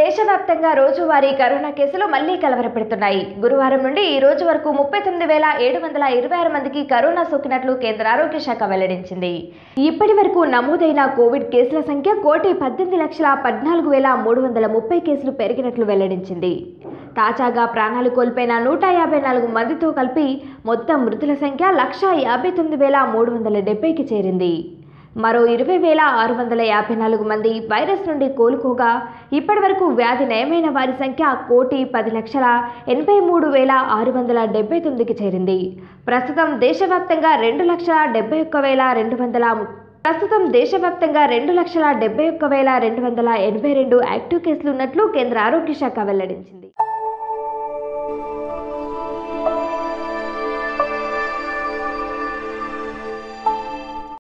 దేశవ్యాప్తంగా రోజువారీ కరోనా కేసులు మళ్లీ కలవరపెడుతున్నాయి గురువారం నుండి ఈ రోజు వరకు ముప్పై తొమ్మిది వేల ఏడు వందల ఇరవై ఆరు మందికి కరోనా సోకినట్లు కేంద్ర ఆరోగ్య శాఖ వెల్లడించింది ఇప్పటి వరకు నమోదైన కోవిడ్ కేసుల సంఖ్య కోటి పద్దెనిమిది లక్షల పద్నాలుగు వేల మూడు వందల ముప్పై కేసులు పెరిగినట్లు వెల్లడించింది తాజాగా ప్రాణాలు కోల్పోయిన నూట యాభై నాలుగు మందితో కలిపి మొత్తం మృతుల సంఖ్య లక్ష యాభై తొమ్మిది వేల మూడు వందల డెబ్బైకి చేరింది మరో ఇరవై వేల ఆరు వందల యాభై నాలుగు మంది వైరస్ నుండి కోలుకోగా ఇప్పటివరకు వ్యాధి నయమైన వారి సంఖ్య కోటి పది లక్షల ఎనభై మూడు వేల ఆరు వందల డెబ్బై తొమ్మిదికి చేరింది ప్రస్తుతం దేశవ్యాప్తంగా రెండు లక్షల డెబ్బై ఒక్క వేల రెండు వందల ప్రస్తుతం దేశవ్యాప్తంగా రెండు లక్షల డెబ్బై ఒక్క వేల రెండు వందల ఎనభై రెండు యాక్టివ్ కేసులు ఉన్నట్లు కేంద్ర ఆరోగ్య శాఖ వెల్లడించింది